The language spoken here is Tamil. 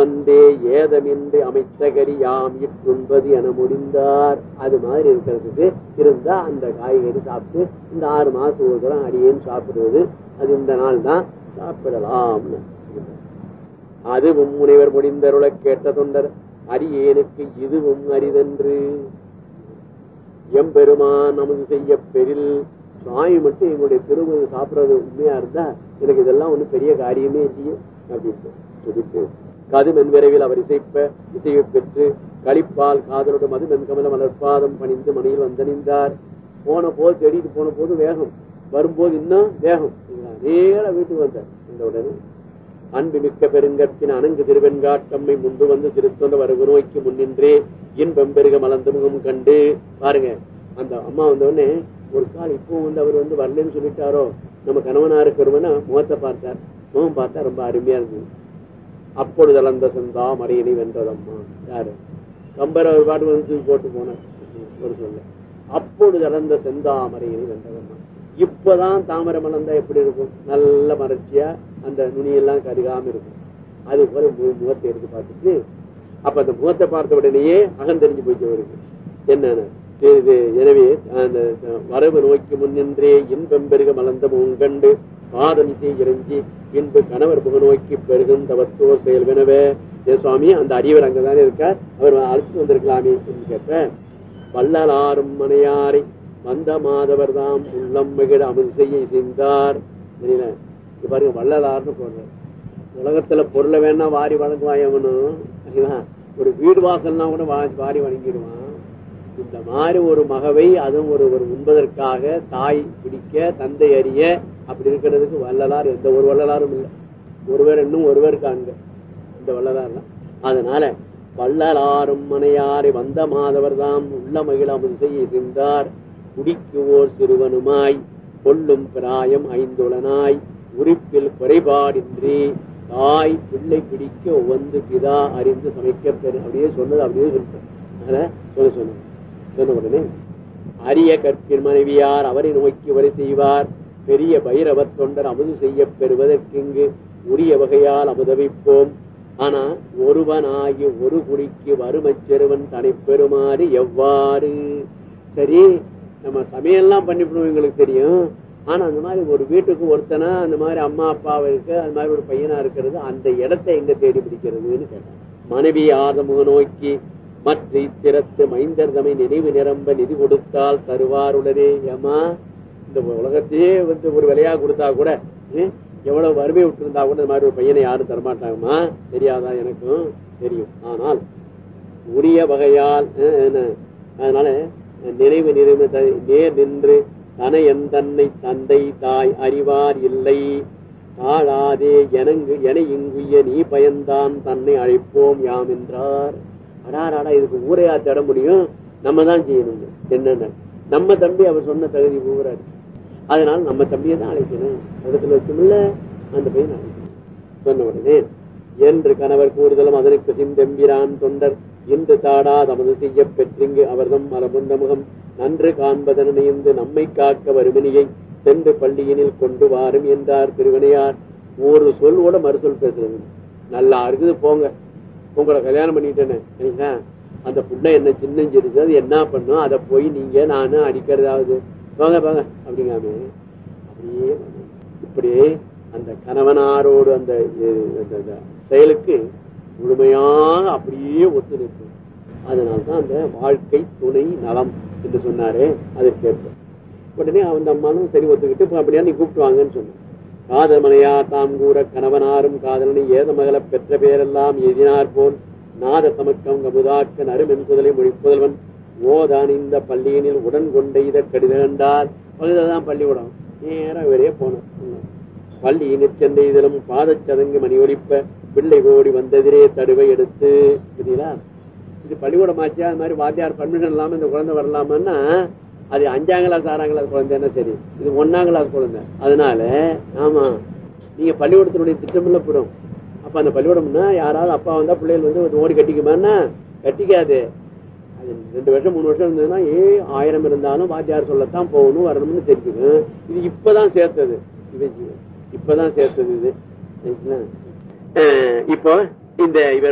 இவ்வந்தே ஏதமின்றி அமைத்த கறி யாம் இட்டுண்பது என முடிந்தார் அது மாதிரி இருக்கிறதுக்கு இருந்தா அந்த காய்கறி சாப்பிட்டு இந்த ஆறு மாசம் ஒரு தரம் அடியேன்னு சாப்பிடுவது அது இந்த நாள் தான் சாப்பிடலாம்னு அதுவும் முனைவர் முடிந்தருள கேட்ட தொண்டர் அரியேனுக்கு இதுவும் அரிதென்று எம்பெருமான் நமது செய்ய பெரில் சாமி மட்டும் எங்களுடைய திருமணம் சாப்பிடுறது உண்மையா இருந்தா எனக்கு இதெல்லாம் ஒண்ணும் பெரிய காரியமே இல்லையே அப்படின்னு சொல்லிட்டு கதுமென் விரைவில் அவர் இசைப்ப இசையை பெற்று களிப்பால் காதலோட மதுமென் கமல மலர்பாதம் பணிந்து மணியில் வந்தணிந்தார் போன போது தேடிட்டு போன போது வேகம் வரும்போது இன்னும் வேகம் நேர வீட்டுக்கு வந்தார் இந்த உடனே அன்பு மிக்க பெருங்கற்பின் அணங்கு திருவெண்காட்டம்மை முன்பு வந்து திருத்தொண்ட வரகு நோய்க்கு முன்னின்றே இன்பம் பெருக மலர்ந்த முகம் கண்டு பாருங்க அந்த அம்மா வந்த உடனே ஒரு கால் இப்போ வந்து அவர் வந்து வரலன்னு சொல்லிட்டாரோ நம்ம கணவனா இருக்கிறவனா முகத்தை பார்த்தார் முகம் பார்த்தா ரொம்ப அருமையா இருந்தது அப்பொழுது அளந்த செந்தா மறையினை வென்றதம்மா யாரு கம்பர் அவர் பாட்டு வந்து தூக்கி போட்டு போனார் ஒரு சொல்ல அப்பொழுது அளந்த செந்தாமரையினை வென்றதம்மா இப்பதான் தாமரை மலர்ந்தா எப்படி இருக்கும் நல்ல மலர்ச்சியா அந்த நுனியெல்லாம் கருகாம இருக்கும் அது போல மு- முகத்தை எடுத்து பார்த்துட்டு அப்ப அந்த முகத்தை பார்த்த உடனேயே அகம் தெரிஞ்சு போச்சு அவருக்கு என்னன்னு இது- இது எனவே அந்த வரவு நோக்கி முன்னின்றே இன்பம் பெருக மலர்ந்த முகங்கண்டு பாதமிசை இறைஞ்சி பின்பு கணவர் முக நோக்கி பெருகும் தவத்தோர் செயல்வெனவே ஏ சுவாமி அந்த அடியவர் அங்கதானே இருக்கார் அவர் அழைச்சிட்டு வந்திருக்கலாமே என்று கேட்ட வள்ளலாரும் மனையாரை வந்த மாதவர் தாம் உள்ளம் மகிழ அமல் செய்ய செய்தார் தெரியல இங்க பாருங்க வள்ளலார்னு போடுற உலகத்துல பொருளை வேணா வாரி வழங்குவான் எவனும் சரிங்களா? ஒரு வீடு வாசல்னா கூட வா- வாரி வழங்கிடுவான் இந்த மாதிரி ஒரு மகவை அதுவும் ஒரு ஒரு உண்பதற்காக தாய் பிடிக்க தந்தை அறிய அப்படி இருக்கிறதுக்கு வள்ளலார் எந்த ஒரு வள்ளலாரும் இல்லை ஒருவர் இன்னும் ஒருவர் காண்க இந்த வள்ளலார் அதனால வள்ளலாரும் மனையாரை வந்த மாதவர் தாம் உள்ள மகிழ அமுது செய்ய இருந்தார் குடிக்குவோர் சிறுவனுமாய் கொல்லும் பிராயம் ஐந்துளனாய் உறுப்பில் குறைபாடின்றி தாய் பிள்ளை பிடிக்க ஒவ்வொன்று பிதா அறிந்து சமைக்க பெரு அப்படியே சொன்னது அப்படியே சொல்லிட்டேன் அதனால சொல்ல சொன்ன சொன்ன உடனே அரிய கற்பின் மனைவியார் அவரை நோக்கி வரை செய்வார் பெரிய பைரவத் தொண்டர் அமுது செய்ய பெறுவதற்கிங்கு உரிய வகையால் அமுதவிப்போம் ஆனா ஒருவனாகி ஒரு குடிக்கு வறுமைச் செருவன் தனி பெறுமாறு எவ்வாறு சரி நம்ம சமையல்லாம் பண்ணிவிடுவோம் எங்களுக்கு தெரியும் ஆனா அந்த மாதிரி ஒரு வீட்டுக்கு ஒருத்தனா அந்த மாதிரி அம்மா அப்பாவை இருக்கு அந்த மாதிரி ஒரு பையனா இருக்கிறது அந்த இடத்தை எங்க தேடி பிடிக்கிறதுன்னு கேட்டான் மனைவி ஆதமுக நோக்கி மற்ற இத்திரத்து மைந்தர் தமை நினைவு நிரம்ப நிதி கொடுத்தால் தருவாருடனே ஏமா இந்த உலகத்தையே வந்து ஒரு விலையா கொடுத்தா கூட ஹம், எவ்வளவு வறுமை விட்டுருந்தா கூட இந்த மாதிரி ஒரு பையனை யாரும் தரமாட்டாங்கம்மா தெரியாதா எனக்கும் தெரியும் ஆனால் உரிய வகையால் அஹ், என்ன, அதனால நினைவு நினைவு த- நேர் நின்று தனையன் தன்னை தந்தை தாய் அறிவார் இல்லை தாழாதே எனங்கு என இங்குய நீ பயந்தான் தன்னை அழைப்போம் யாம் என்றார் அடாராடா இதுக்கு ஊரையா தேட முடியும் நம்ம தான் செய்யணும் என்னென்ன நம்ம தம்பி அவர் சொன்ன தகுதி ஊராரு அதனால நம்ம தம்பியை தான் அழைக்கணும் இடத்துல வச்சுமில்ல அந்த பையன் அழைக்கணும் சொன்ன உடனே என்று கணவர் கூறுதலும் அதற்கு சிந்தெம்பிரான் தொண்டர் இன்று தாடா தமது செய்ய பெற்றிங்கு அவர்தம் மரபுந்த முகம் நன்று காண்பதன் இணைந்து நம்மை காக்க வருமணியை சென்று பள்ளியினில் கொண்டு வாரும் என்றார் திருவினையார் ஒரு சொல் கூட மறுசொல் பேசுறது நல்லா இருக்குது போங்க உங்களை கல்யாணம் பண்ணிட்டேன்னு சரிங்களா அந்த புள்ள என்ன சின்னஞ்சிருக்கு அது என்ன பண்ணும் அதை போய் நீங்க நானு அடிக்கிறதாவது போங்க போங்க அப்படிங்காம அப்படியே வந்து இப்படி அந்த கணவனாரோடு அந்த அஹ், அந்த- அந்த செயலுக்கு முழுமையாக அப்படியே ஒத்து நிற்கும் அதனால்தான் அந்த வாழ்க்கை துணை நலம் என்று சொன்னாரே அதற்கேற்ப உடனே அந்த அம்மானும் சரி ஒத்துக்கிட்டு இப்ப அப்படியா நீ கூப்பிட்டு வாங்கன்னு சொன்னான் காதல் மனையா தாம் கூற கணவனாரும் காதலனை ஏத மகள பெற்ற பேரெல்லாம் எதினார் போல் நாத சமக்கம் கமுதாக்க நறுமென் குதலை மொழிப்புதல்வன் ஓதான் இந்த பள்ளியினில் உடன் கொண்டெய்த கடிதண்டார் பகுதிதான் பள்ளிக்கூடம் நேரம் இவரே போனார் பள்ளியினிற் சென்ற இதழும் பாதச்சதங்கு மணி ஒலிப்ப பிள்ளை ஓடி வந்ததிரே தடுவை எடுத்து புரியுதா இது பள்ளிக்கூடம் ஆச்சு அது மாதிரி வாத்தியார் பர்மிஷன் இல்லாம இந்த குழந்தை வரலாமான்னா அது அஞ்சாம் கிளாஸ் ஆறாம் கிளாஸ் குழந்தைன்னா சரி இது ஒன்னாம் கிளாஸ் குழந்தை அதனால ஆமா நீங்க பள்ளிக்கூடத்தினுடைய திட்டமில்ல புறம் அப்ப அந்த பள்ளிக்கூடம்னா யாராவது அப்பா வந்தா பிள்ளைகள் வந்து ஒரு ஓடி கட்டிக்குமான்னா கட்டிக்காது அது ரெண்டு வருஷம் மூணு வருஷம் இருந்ததுன்னா ஏ ஆயிரம் இருந்தாலும் வாத்தியார் சொல்லத்தான் போகணும் வரணும்னு தெரிஞ்சுக்கும் இது இப்பதான் சேர்த்தது இவன் இப்பதான் சேர்த்தது இது சரிங்களா? அஹ் இப்போ இந்த இவர்